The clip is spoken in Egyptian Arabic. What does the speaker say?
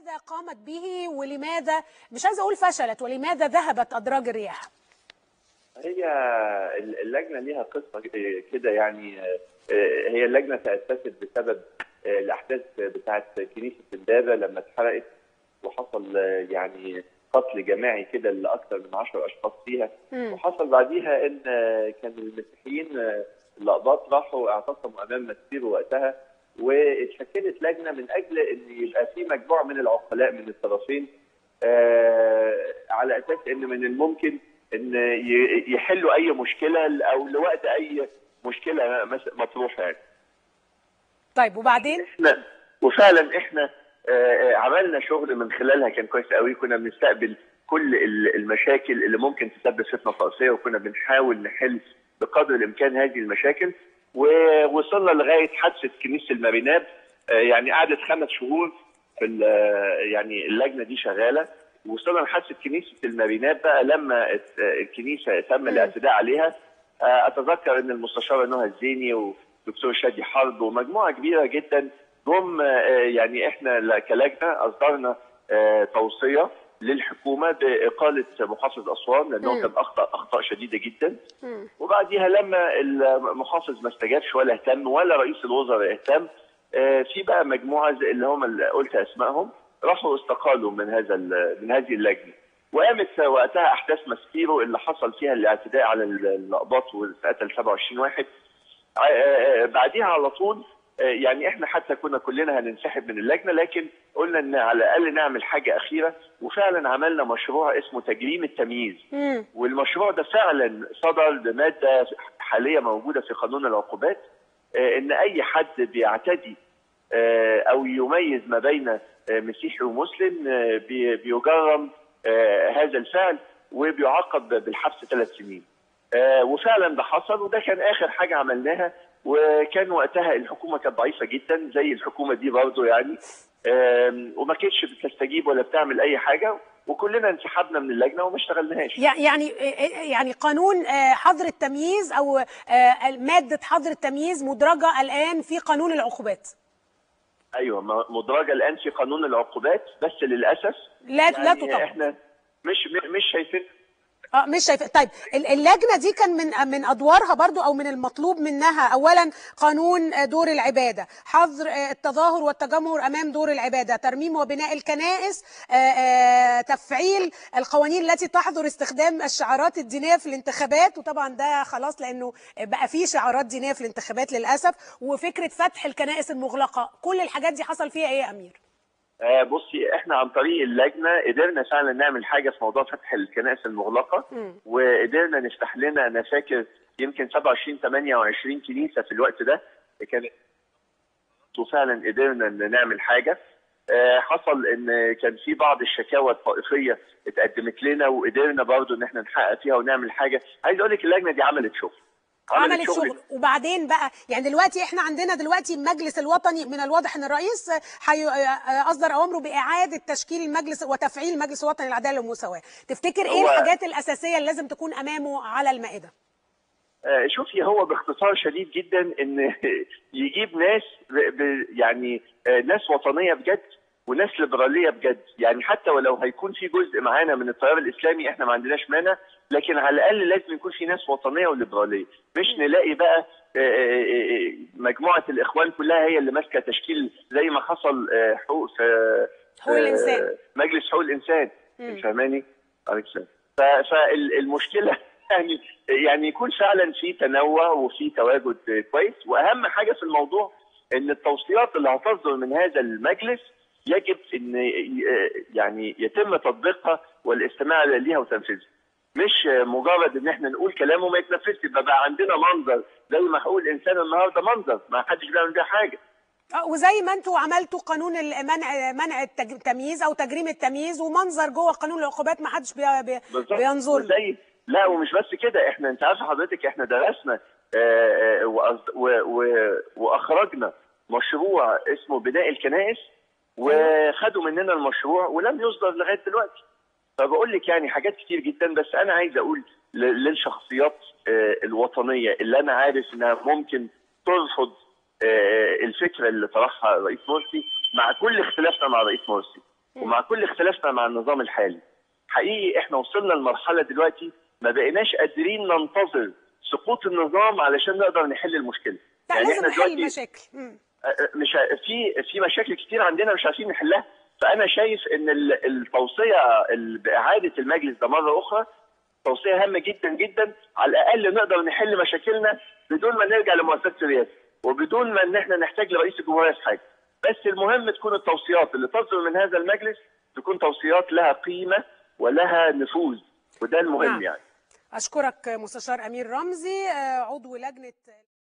ماذا قامت به ولماذا مش عايزه اقول فشلت ولماذا ذهبت ادراج الرياح هي اللجنه ليها قصه كده يعني هي اللجنه تاسست بسبب الاحداث بتاعه كنيسه امبابه لما اتحرقت وحصل يعني قتل جماعي كده لاكثر من 10 اشخاص فيها مم. وحصل بعديها ان كان المسيحيين الاقباط راحوا اعتصموا امام مسير وقتها واتشكلت لجنه من اجل ان يبقى في مجموعه من العقلاء من الطرفين آه على اساس ان من الممكن ان ي- يحلوا اي مشكله او لوقت اي مشكله مس- مطروحه يعني. طيب وبعدين احنا وفعلا احنا آه، آه، عملنا شغل من خلالها كان كويس قوي كنا بنستقبل كل ال- المشاكل اللي ممكن تسبب فتنه طائفيه وكنا بنحاول نحل بقدر الامكان هذه المشاكل ووصلنا لغايه حادثه كنيسه الماريناب آه، يعني قعدت خمس شهور في ال- آه، يعني اللجنه دي شغاله وصلنا لحادثه كنيسه الماريناب بقى لما ات- آه، الكنيسه تم الاعتداء عليها آه، اتذكر ان المستشاره نهى الزيني ودكتور شادي حرب ومجموعه كبيره جدا جم آه، يعني احنا ل- كلجنه اصدرنا آه، توصيه للحكومه باقاله محافظ اسوان لانه مم. كان اخطا اخطاء شديده جدا مم. وبعديها لما المحافظ ما استجابش ولا اهتم ولا رئيس الوزراء اهتم آه، في بقى مجموعه زي اللي هم اللي قلت اسمائهم راحوا استقالوا من هذا ال- من هذه اللجنه وقامت وقتها احداث ماسبيرو اللي حصل فيها الاعتداء على ال- الاقباط وقتل 27 واحد آه، آه، بعديها على طول آه، يعني احنا حتى كنا كلنا هننسحب من اللجنه لكن قلنا ان على الاقل نعمل حاجه اخيره وفعلا عملنا مشروع اسمه تجريم التمييز مم. والمشروع ده فعلا صدر بماده حاليه موجوده في قانون العقوبات آه، ان اي حد بيعتدي آه، او يميز ما بين آه، مسيحي ومسلم آه، بي- بيجرم آه، هذا الفعل وبيعاقب بالحبس ثلاث سنين آه، وفعلا ده حصل وده كان اخر حاجه عملناها وكان وقتها الحكومه كانت ضعيفه جدا زي الحكومه دي برضه يعني آم، وما كانتش بتستجيب ولا بتعمل اي حاجه وكلنا انسحبنا من اللجنه وما اشتغلناش يع- يعني يعني قانون آه، حظر التمييز او آه، ماده حظر التمييز مدرجه الان في قانون العقوبات ايوه م- مدرجه الان في قانون العقوبات بس للاسف لا لا يعني تطبق احنا مش مش شايفين اه مش شايفه طيب ال- اللجنه دي كان من من ادوارها برضو او من المطلوب منها اولا قانون آه، دور العباده حظر آه، التظاهر والتجمهر امام دور العباده ترميم وبناء الكنائس آه، آه، تفعيل القوانين التي تحظر استخدام الشعارات الدينيه في الانتخابات وطبعا ده خلاص لانه بقى في شعارات دينيه في الانتخابات للاسف وفكره فتح الكنائس المغلقه كل الحاجات دي حصل فيها ايه يا امير آه بصي احنا عن طريق اللجنه قدرنا فعلا نعمل حاجه في موضوع فتح الكنائس المغلقه مم. وقدرنا نفتح لنا انا فاكر يمكن 27 28 كنيسه في الوقت ده كانت وفعلا قدرنا ان نعمل حاجه آه، حصل ان كان في بعض الشكاوى الطائفيه اتقدمت لنا وقدرنا برضو ان احنا نحقق فيها ونعمل حاجه عايز اقول لك اللجنه دي عملت شغل عملت شغل وبعدين بقى يعني دلوقتي احنا عندنا دلوقتي المجلس الوطني من الواضح ان الرئيس حي... اصدر اوامره باعاده تشكيل المجلس وتفعيل المجلس الوطني للعداله والمساواه تفتكر ايه هو- الحاجات الاساسيه اللي لازم تكون امامه على المائده آه، شوفي هو باختصار شديد جدا ان يجيب ناس ب ب يعني آه، ناس وطنيه بجد وناس ليبراليه بجد يعني حتى ولو هيكون في جزء معانا من التيار الاسلامي احنا ما عندناش مانع لكن على الاقل لازم يكون في ناس وطنيه وليبراليه مش نلاقي بقى آه، آه، آه، مجموعه الاخوان كلها هي اللي ماسكه تشكيل زي ما حصل آه، حقوق في حقوق الإنسان. آه، مجلس حقوق الانسان مم. فاهماني؟ عليك السلام. ف- فالمشكله يعني يعني يكون فعلا في تنوع وفي تواجد كويس واهم حاجه في الموضوع ان التوصيات اللي هتصدر من هذا المجلس يجب ان يعني يتم تطبيقها والاستماع ليها وتنفيذها مش مجرد ان احنا نقول كلام وما يتنفذش يبقى بقى عندنا منظر زي ما حقوق الانسان النهارده منظر ما حدش بيعمل بيها حاجه آه، وزي ما انتوا عملتوا قانون المنع منع التج- التمييز او تجريم التمييز ومنظر جوه قانون العقوبات ما حدش بي... بي... بالظبط بينظر له. وزي لا ومش بس كده احنا انت عارفه حضرتك احنا درسنا آه، آه، وأص- و- و- واخرجنا مشروع اسمه بناء الكنائس وخدوا مننا المشروع ولم يصدر لغايه دلوقتي فبقول لك يعني حاجات كتير جدا بس انا عايز اقول ل- للشخصيات آه، الوطنيه اللي انا عارف انها ممكن ترفض آه، الفكره اللي طرحها الرئيس مرسي مع كل اختلافنا مع الرئيس مرسي ومع كل اختلافنا مع النظام الحالي حقيقي احنا وصلنا لمرحله دلوقتي ما بقيناش قادرين ننتظر سقوط النظام علشان نقدر نحل المشكله لا يعني لازم احنا نحل دلوقتي مشاكل مم. مش ع- في في مشاكل كتير عندنا مش عارفين نحلها فانا شايف ان ال- التوصيه ال- باعاده المجلس ده مره اخرى توصيه هامه جدا جدا على الاقل نقدر نحل مشاكلنا بدون ما نرجع لمؤسسه الرئاسه وبدون ما ان احنا نحتاج لرئيس الجمهوريه في حاجه بس المهم تكون التوصيات اللي تصدر من هذا المجلس تكون توصيات لها قيمه ولها نفوذ وده المهم نعم. يعني اشكرك مستشار امير رمزي آه، عضو لجنه